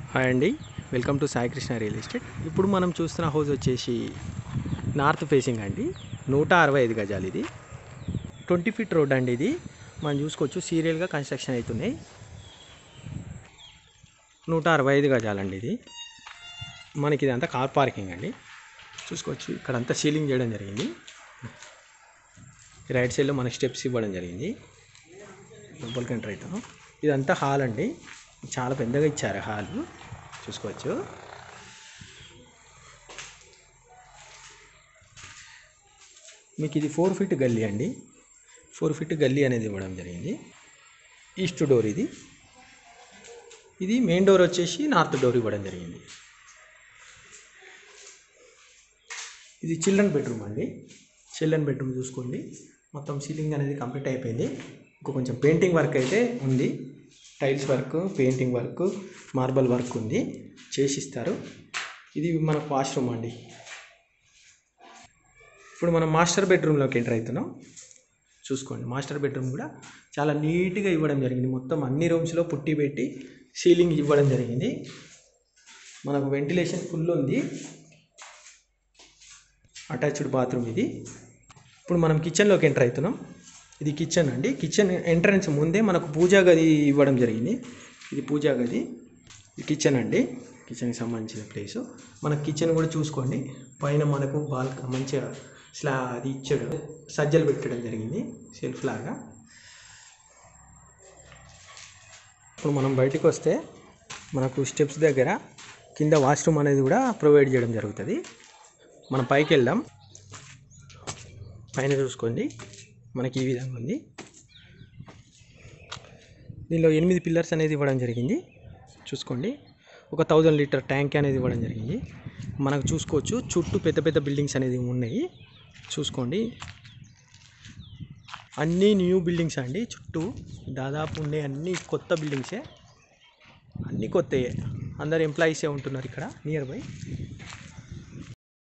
hi అండి welcome to Sai Krishna real estate ఇప్పుడు మనం చూస్తున్న హౌస్ వచ్చేసి నార్త్ ఫేసింగ్ అండి నూట అరవై ఐదు గజాలు ఇది ట్వంటీ ఫీట్ రోడ్ అండి ఇది మనం చూసుకోవచ్చు సీరియల్గా కన్స్ట్రక్షన్ అవుతున్నాయి నూట అరవై ఐదు గజాలండి ఇది మనకి ఇదంతా కార్ పార్కింగ్ అండి చూసుకోవచ్చు ఇక్కడంతా సీలింగ్ చేయడం జరిగింది రైట్ సైడ్లో మనకి స్టెప్స్ ఇవ్వడం జరిగింది లోపలికి ఎంటర్ అవుతాం ఇదంతా హాల్ అండి చాలా పెద్దగా ఇచ్చారు హాల్ చూసుకోవచ్చు మీకు ఇది ఫోర్ ఫీట్ గల్లీ అండి ఫోర్ ఫీట్ గల్లీ అనేది ఇవ్వడం జరిగింది ఈస్ట్ డోర్ ఇది ఇది మెయిన్ డోర్ వచ్చేసి నార్త్ డోర్ ఇవ్వడం జరిగింది ఇది చిల్డ్రన్ బెడ్రూమ్ అండి చిల్డ్రన్ బెడ్రూమ్ చూసుకోండి మొత్తం సీలింగ్ అనేది కంప్లీట్ అయిపోయింది ఇంకా కొంచెం పెయింటింగ్ వర్క్ అయితే ఉంది tiles work painting work marble work ఉంది చేసిస్తారు ఇది మన వాష్రూమ్ అండి ఇప్పుడు మనం మాస్టర్ బెడ్రూమ్లోకి ఎంటర్ అవుతున్నాం చూసుకోండి మాస్టర్ బెడ్రూమ్ కూడా చాలా నీట్గా ఇవ్వడం జరిగింది మొత్తం అన్ని రూమ్స్లో పుట్టి పెట్టి సీలింగ్ ఇవ్వడం జరిగింది మనకు వెంటిలేషన్ ఫుల్ ఉంది అటాచ్డ్ బాత్రూమ్ ఇది ఇప్పుడు మనం కిచెన్లోకి ఎంటర్ అవుతున్నాం ఇది కిచెన్ అండి కిచెన్ ఎంట్రన్స్ ముందే మనకు పూజా గది ఇవ్వడం జరిగింది ఇది పూజా గది ఇది కిచెన్ అండి కిచెన్కి సంబంధించిన ప్లేస్ మన కిచెన్ కూడా చూసుకోండి పైన మనకు బాల్ మంచిగా స్లా అది ఇచ్చాడు సజ్జలు పెట్టడం జరిగింది సెల్ఫ్ లాగా ఇప్పుడు మనం బయటికి వస్తే మనకు స్టెప్స్ దగ్గర కింద వాష్రూమ్ అనేది కూడా ప్రొవైడ్ చేయడం జరుగుతుంది మనం పైకి వెళ్దాం పైన చూసుకోండి మనకి ఈ విధంగా ఉంది దీనిలో ఎనిమిది పిల్లర్స్ అనేది ఇవ్వడం జరిగింది చూసుకోండి ఒక థౌజండ్ లీటర్ ట్యాంక్ అనేది ఇవ్వడం జరిగింది మనకు చూసుకోవచ్చు చుట్టూ పెద్ద పెద్ద బిల్డింగ్స్ అనేది ఉన్నాయి చూసుకోండి అన్నీ న్యూ బిల్డింగ్స్ అండి చుట్టూ దాదాపు ఉండే అన్ని కొత్త బిల్డింగ్సే అన్నీ కొత్తయే అందరు ఎంప్లాయీసే ఉంటున్నారు ఇక్కడ నియర్ బై